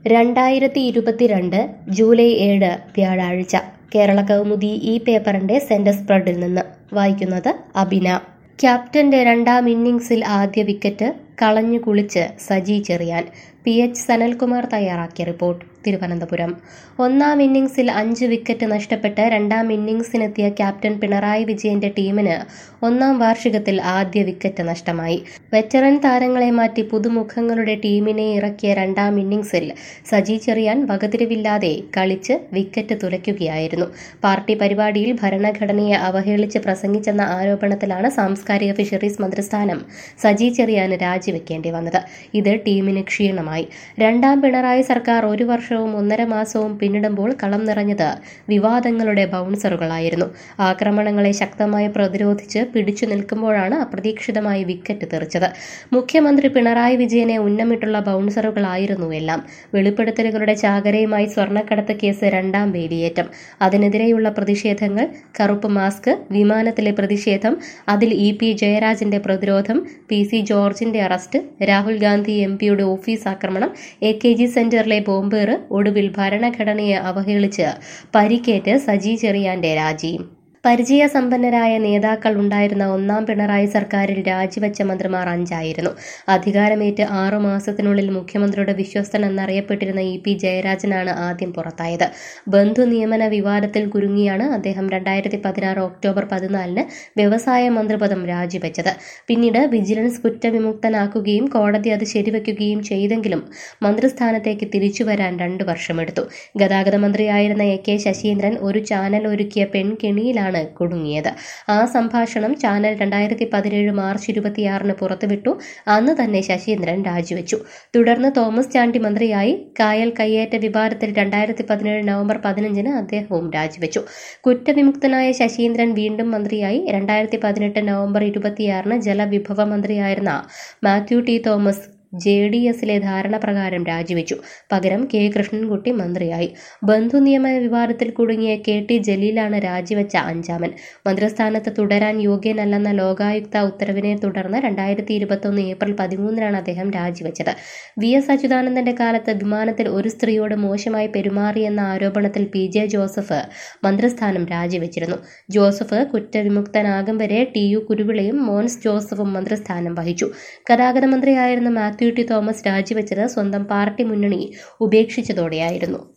രണ്ടായിരത്തി ഇരുപത്തിരണ്ട് ജൂലൈ ഏഴ് വ്യാഴാഴ്ച കേരള കൗമുദി ഈ പേപ്പറിന്റെ സെന്റർ സ്പ്രെഡിൽ നിന്ന് വായിക്കുന്നത് അബിന ക്യാപ്റ്റന്റെ രണ്ടാം ഇന്നിംഗ്സിൽ ആദ്യ വിക്കറ്റ് കളഞ്ഞു കുളിച്ച് സജി ചെറിയാൻ പി എച്ച് സനൽകുമാർ തയ്യാറാക്കിയ റിപ്പോർട്ട് തിരുവനന്തപുരം ഒന്നാം ഇന്നിംഗ്സിൽ അഞ്ച് വിക്കറ്റ് നഷ്ടപ്പെട്ട് രണ്ടാം ഇന്നിംഗ്സിനെത്തിയ ക്യാപ്റ്റൻ പിണറായി വിജയന്റെ ടീമിന് ഒന്നാം വാർഷികത്തിൽ ആദ്യ വിക്കറ്റ് നഷ്ടമായി വെറ്ററൻ താരങ്ങളെ മാറ്റി പുതുമുഖങ്ങളുടെ ടീമിനെ ഇറക്കിയ രണ്ടാം ഇന്നിംഗ്സിൽ സജി ചെറിയാൻ വകതിരിവില്ലാതെ കളിച്ച് വിക്കറ്റ് തുലയ്ക്കുകയായിരുന്നു പാർട്ടി പരിപാടിയിൽ ഭരണഘടനയെ അവഹേളിച്ച് പ്രസംഗിച്ചെന്ന ആരോപണത്തിലാണ് സാംസ്കാരിക ഫിഷറീസ് മന്ത്രിസ്ഥാനം സജി ചെറിയാന് രാജിവെക്കേണ്ടി വന്നത് ഇത് ടീമിന് ക്ഷീണമായി രണ്ടാം പിണറായി സർക്കാർ ഒരു വർഷവും ഒന്നര മാസവും പിന്നിടുമ്പോൾ കളം നിറഞ്ഞത് വിവാദങ്ങളുടെ ബൗൺസറുകളായിരുന്നു ആക്രമണങ്ങളെ ശക്തമായി പ്രതിരോധിച്ച് പിടിച്ചു നിൽക്കുമ്പോഴാണ് അപ്രതീക്ഷിതമായി വിക്കറ്റ് തെറിച്ചത് മുഖ്യമന്ത്രി പിണറായി വിജയനെ ഉന്നമിട്ടുള്ള ബൗൺസറുകളായിരുന്നു എല്ലാം വെളിപ്പെടുത്തലുകളുടെ ചാകരയുമായി സ്വർണ്ണക്കടത്ത് കേസ് രണ്ടാം വേലിയേറ്റം അതിനെതിരെയുള്ള പ്രതിഷേധങ്ങൾ കറുപ്പ് മാസ്ക് വിമാനത്തിലെ പ്രതിഷേധം അതിൽ ഇ പി ജയരാജന്റെ പ്രതിരോധം പി സി ജോർജിന്റെ അറസ്റ്റ് രാഹുൽ ഗാന്ധി എം പിയുടെ ഓഫീസ് ആക്രമണം എ കെ ജി സെന്ററിലെ ബോംബേറ് ഒടുവിൽ ഭരണഘടനയെ അവഹേളിച്ച് പരിക്കേറ്റ് സജി ചെറിയാന്റെ രാജിയും പരിചയസമ്പന്നരായ നേതാക്കൾ ഉണ്ടായിരുന്ന ഒന്നാം പിണറായി സർക്കാരിൽ രാജിവെച്ച മന്ത്രിമാർ അഞ്ചായിരുന്നു അധികാരമേറ്റ് ആറു മാസത്തിനുള്ളിൽ മുഖ്യമന്ത്രിയുടെ വിശ്വസ്തൻ എന്നറിയപ്പെട്ടിരുന്ന ഇ പി ജയരാജനാണ് ആദ്യം പുറത്തായത് ബന്ധു നിയമന വിവാദത്തിൽ കുരുങ്ങിയാണ് അദ്ദേഹം രണ്ടായിരത്തി പതിനാറ് ഒക്ടോബർ പതിനാലിന് വ്യവസായ മന്ത്രിപദം രാജിവെച്ചത് പിന്നീട് വിജിലൻസ് കുറ്റവിമുക്തനാക്കുകയും കോടതി അത് ശരിവെക്കുകയും ചെയ്തെങ്കിലും മന്ത്രിസ്ഥാനത്തേക്ക് തിരിച്ചുവരാൻ രണ്ടു വർഷമെടുത്തു ഗതാഗത മന്ത്രിയായിരുന്ന എ കെ ശശീന്ദ്രൻ ഒരു ചാനൽ ഒരുക്കിയ പെൺകെണിയിലാണ് കുടുങ്ങിയത് ആ സംഭാഷണം ചാനൽ രണ്ടായിരത്തി പതിനേഴ് മാർച്ച് ഇരുപത്തിയാറിന് പുറത്തുവിട്ടു അന്ന് തന്നെ ശശീന്ദ്രൻ രാജിവെച്ചു തുടർന്ന് തോമസ് ചാണ്ടി മന്ത്രിയായി കായൽ കയ്യേറ്റ വിവാദത്തിൽ രണ്ടായിരത്തി പതിനേഴ് നവംബർ പതിനഞ്ചിന് അദ്ദേഹവും രാജിവെച്ചു കുറ്റവിമുക്തനായ ശശീന്ദ്രൻ വീണ്ടും മന്ത്രിയായി രണ്ടായിരത്തി പതിനെട്ട് നവംബർ ഇരുപത്തിയാറിന് ജലവിഭവ മന്ത്രിയായിരുന്ന Mathew T Thomas J D എസിലെ ധാരണ പ്രകാരം രാജിവെച്ചു പകരം കെ കൃഷ്ണൻകുട്ടി മന്ത്രിയായി ബന്ധു നിയമന വിവാദത്തിൽ കുടുങ്ങിയ കെ ടി ജലീലാണ് രാജിവെച്ച അഞ്ചാമൻ മന്ത്രിസ്ഥാനത്ത് തുടരാൻ യോഗ്യനല്ലെന്ന ലോകായുക്ത ഉത്തരവിനെ തുടർന്ന് രണ്ടായിരത്തി ഇരുപത്തൊന്ന് ഏപ്രിൽ പതിമൂന്നിനാണ് അദ്ദേഹം രാജിവെച്ചത് വി എസ് അച്യുതാനന്ദന്റെ കാലത്ത് വിമാനത്തിൽ ഒരു സ്ത്രീയോട് മോശമായി പെരുമാറിയെന്ന ആരോപണത്തിൽ പി ജെ ജോസഫ് മന്ത്രിസ്ഥാനം രാജിവെച്ചിരുന്നു ജോസഫ് കുറ്റവിമുക്തനാകും വരെ ടി യു കുരുവിളയും മോൻസ് ജോസഫും മന്ത്രിസ്ഥാനം വഹിച്ചു ഗതാഗത മന്ത്രിയായിരുന്ന മാത്യു ടി തോമസ് രാജിവെച്ചത് സ്വന്തം പാർട്ടി മുന്നണി ഉപേക്ഷിച്ചതോടെയായിരുന്നു